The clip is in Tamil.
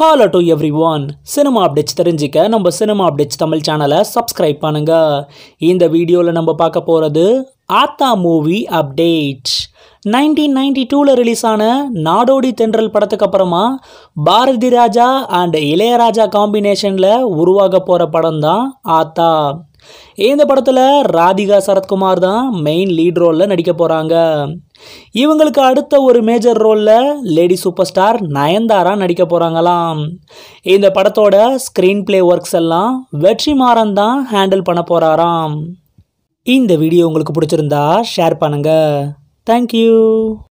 hollow to everyone cinema updates தெரிஞ்சிக்க நம்ம சினிமா அப்டேட்ஸ் தமிழ் சேனலை சப்ஸ்கிரைப் பண்ணுங்க இந்த வீடியோவில் நம்ம பார்க்க போகிறது ஆத்தா மூவி அப்டேட் நைன்டீன் நைன்டி டூவில் ரிலீஸ் ஆன நாடோடி தென்றல் படத்துக்கு அப்புறமா பாரதி ராஜா அண்ட் இளையராஜா காம்பினேஷனில் உருவாக போகிற படம் தான் ஆத்தா இந்த படத்தில் ராதிகா சரத்குமார் தான் மெயின் லீட் ரோலில் நடிக்க போகிறாங்க இவங்களுக்கு அடுத்த ஒரு மேஜர் ரோலில் லேடி சூப்பர் ஸ்டார் நயன்தாரா நடிக்க போகிறாங்களாம் இந்த படத்தோட ஸ்க்ரீன் ப்ளே ஒர்க்ஸ் எல்லாம் வெற்றிமாறன் தான் ஹேண்டில் பண்ண போகிறாராம் இந்த வீடியோ உங்களுக்கு பிடிச்சிருந்தா ஷேர் பண்ணுங்கள் தேங்க்யூ